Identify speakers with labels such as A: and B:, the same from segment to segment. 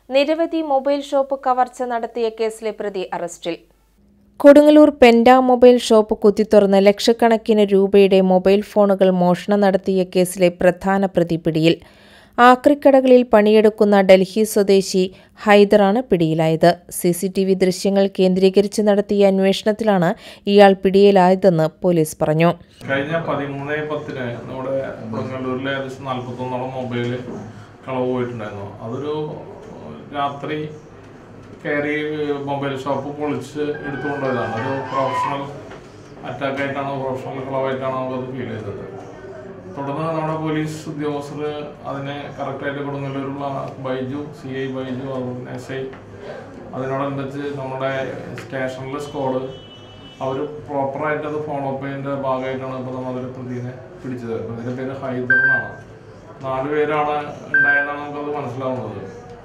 A: നിരവധി mobile shop കവർച്ച നടത്തിയ കേസിലെ പ്രതി അറസ്റ്റിൽ കൊടുങ്ങല്ലൂർ പെൻഡ മൊബൈൽ ഷോപ്പ് കുത്തിത്തുറന്ന് ലക്ഷക്കണക്കിന് രൂപയുടെ മൊബൈൽ ഫോണുകൾ മോഷണം നടത്തിയ കേസിലെ പ്രധാന പ്രതി പിടിയിൽ ആക്രിക്കടകളിൽ പണിയെടുക്കുന്ന ഡൽഹി സ്വദേശി ഹൈദറാണ് പിടിയിലായത് സി സി ടി വി ദൃശ്യങ്ങൾ കേന്ദ്രീകരിച്ച് നടത്തിയ അന്വേഷണത്തിലാണ് ഇയാൾ പിടിയിലായതെന്ന് പോലീസ് പറഞ്ഞു
B: കഴിഞ്ഞ പതിമൂന്ന് പത്തിന് നമ്മുടെ കൊടുങ്ങല്ലൂരിലെ ഏകദേശം നാൽപ്പത്തൊന്നോളം മൊബൈൽ കളവ് പോയിട്ടുണ്ടായിരുന്നു അതൊരു രാത്രി കയറി മൊബൈൽ ഷോപ്പ് പൊളിച്ച് എടുത്തുകൊണ്ടുപോയതാണ് ഒരു പ്രൊഫഷണൽ അറ്റാക്ക് ആയിട്ടാണോ പ്രൊഫഷണൽ കളവായിട്ടാണോ നമുക്കത് ഫീൽ ചെയ്തത് തുടർന്ന് നമ്മുടെ പോലീസ് ഉദ്യോഗസ്ഥർ അതിനെ കറക്റ്റായിട്ട് കൊടുങ്ങല്ലൂരുള്ള ബൈജു സി ഐ ബൈജു അതുപോലെ എസ് ഐ അതിനോടനുബന്ധിച്ച് നമ്മുടെ സ്റ്റേഷനിലെ സ്ക്വാഡ് അവർ പ്രോപ്പറായിട്ട് അത് ഫോളോ അപ്പ് ചെയ്യുന്നതിൻ്റെ ഭാഗമായിട്ടാണ് ഇപ്പോൾ നമ്മൾ അതിൽ പ്രതിനെ പിടിച്ചത് പ്രതിൻ്റെ പേര് ഹൈദർ എന്നാണ് നാല് പേരാണ് ഉണ്ടായെന്നാണ് നമുക്കത് മനസ്സിലാവുന്നത്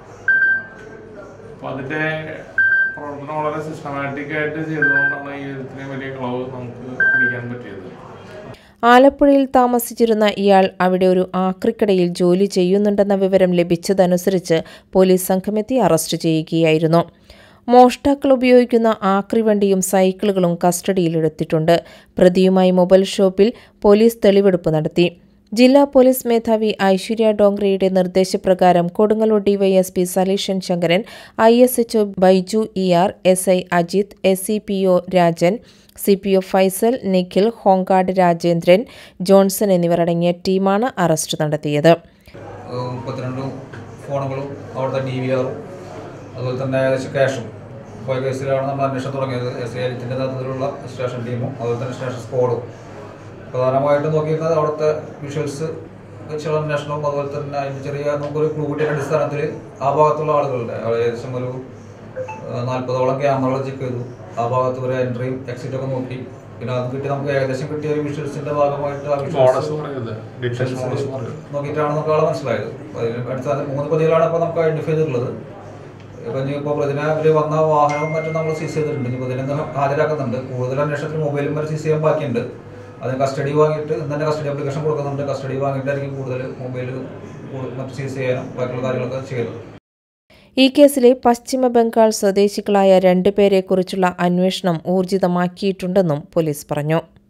B: അപ്പോൾ അതിൻ്റെ പ്രവർത്തനം വളരെ സിസ്റ്റമാറ്റിക് ആയിട്ട് ചെയ്തുകൊണ്ടാണ് ഈ ഇത്രയും വലിയ കളവ് നമുക്ക് പിടിക്കാൻ പറ്റിയത്
A: ആലപ്പുഴയിൽ താമസിച്ചിരുന്ന ഇയാൾ അവിടെ ഒരു ആക്രിക്കടയിൽ ജോലി ചെയ്യുന്നുണ്ടെന്ന വിവരം ലഭിച്ചതനുസരിച്ച് പോലീസ് സംഘമെത്തി അറസ്റ്റ് ചെയ്യുകയായിരുന്നു മോഷ്ടാക്കൾ ഉപയോഗിക്കുന്ന ആക്രി വണ്ടിയും സൈക്കിളുകളും കസ്റ്റഡിയിലെടുത്തിട്ടുണ്ട് പ്രതിയുമായി മൊബൈൽ ഷോപ്പിൽ പോലീസ് തെളിവെടുപ്പ് നടത്തി ജില്ലാ പോലീസ് മേധാവി ഐശ്വര്യ ഡോങ്ക്രയുടെ നിർദ്ദേശപ്രകാരം Kodungallur DYSP Saleeshan Sankaran I S HO Baiju E R S I Ajith S C P O Rajan C P O Faisal Nikhil ഹോങ്കാട് രാജേന്ദ്രൻ ജോൺസൺ എന്നിവർ അടങ്ങിയ ടീമാണ് അറസ്റ്റ് നടത്തിയത്
C: ഏഹ് മുപ്പത്തിരണ്ട് ഫോണുകളും അവിടുത്തെ ഡി വി ആറും അതുപോലെ തന്നെ ഏകദേശം ക്യാഷും പോയ കേസിലാണ് നമ്മൾ അന്വേഷണം തുടങ്ങിയത് എസ് ഐ എലിറ്റിൻ്റെ നേതൃത്വത്തിലുള്ള സ്റ്റേഷൻ ടീമും അതുപോലെ തന്നെ സ്റ്റേഷൻ സ്ക്വാഡും പ്രധാനമായിട്ടും നോക്കിയിരുന്നത് അവിടുത്തെ വിഷ്വൽസ് വെച്ചുള്ള അന്വേഷണവും അതുപോലെ തന്നെ അതിൻ്റെ ചെറിയ നമുക്കൊരു ക്ലൂ കിട്ടിയ അടിസ്ഥാനത്തിൽ ആ ഭാഗത്തുള്ള ആളുകളുടെ അവിടെ ഏകദേശം ഒരു ഏഹ് നാൽപ്പതോളം ക്യാമറകൾ ചെക്ക് ചെയ്തു ആ ഭാഗത്ത് ഒരു എൻട്രിയും എക്സിറ്റും ഒക്കെ നോക്കി പിന്നെ അത് കിട്ടി നമുക്ക് ഏകദേശം കിട്ടിയ ഒരു വിഷ്വൽസിന്റെ ഭാഗമായിട്ട് ആ
B: മോഡസ്
C: വിഷ്വൽസ്
B: പറയുന്നത് ഡിറ്റക്ഷൻ മോഡസ് പറയുന്നത്
C: നോക്കിയിട്ടാണ് നമുക്ക് ആളെ മനസ്സിലായത് അതിന് അടിസ്ഥാനത്തിൽ മൂന്ന് പ്രതികളാണ് ഇപ്പോൾ നമുക്ക് ഐഡന്റിഫൈ ചെയ്തിട്ടുള്ളത് ഇപ്പം ഇനിയിപ്പോൾ പ്രതിനെ അവർ വന്ന വാഹനവും മറ്റും നമ്മൾ സീസ് ചെയ്തിട്ടുണ്ട് ഇനി പ്രതിനെ ഇന്ന് ഹാജരാക്കുന്നുണ്ട് കൂടുതൽ അന്വേഷണത്തിൽ മൊബൈലും വരെ സീസ് ചെയ്യാൻ ബാക്കിയുണ്ട് അതിന് കസ്റ്റഡി വാങ്ങിയിട്ട് ഇന്ന് തന്നെ കസ്റ്റഡി ആപ്ലിക്കേഷൻ കൊടുക്കുന്നുണ്ട് കസ്റ്റഡി വാങ്ങിയിട്ടായിരിക്കും കൂടുതൽ മൊബൈൽ മറ്റ് സീസ് ചെയ്യാനും ബാക്കിയുള്ള കാര്യങ്ങളൊക്കെ ചെയ്യുന്നത്
A: ഈ കേസിലെ പശ്ചിമ ബംഗാൾ സ്വദേശികളായ രണ്ടുപേരെക്കുറിച്ചുള്ള അന്വേഷണം ഊർജിതമാക്കിയിട്ടുണ്ടെന്നും പോലീസ് പറഞ്ഞു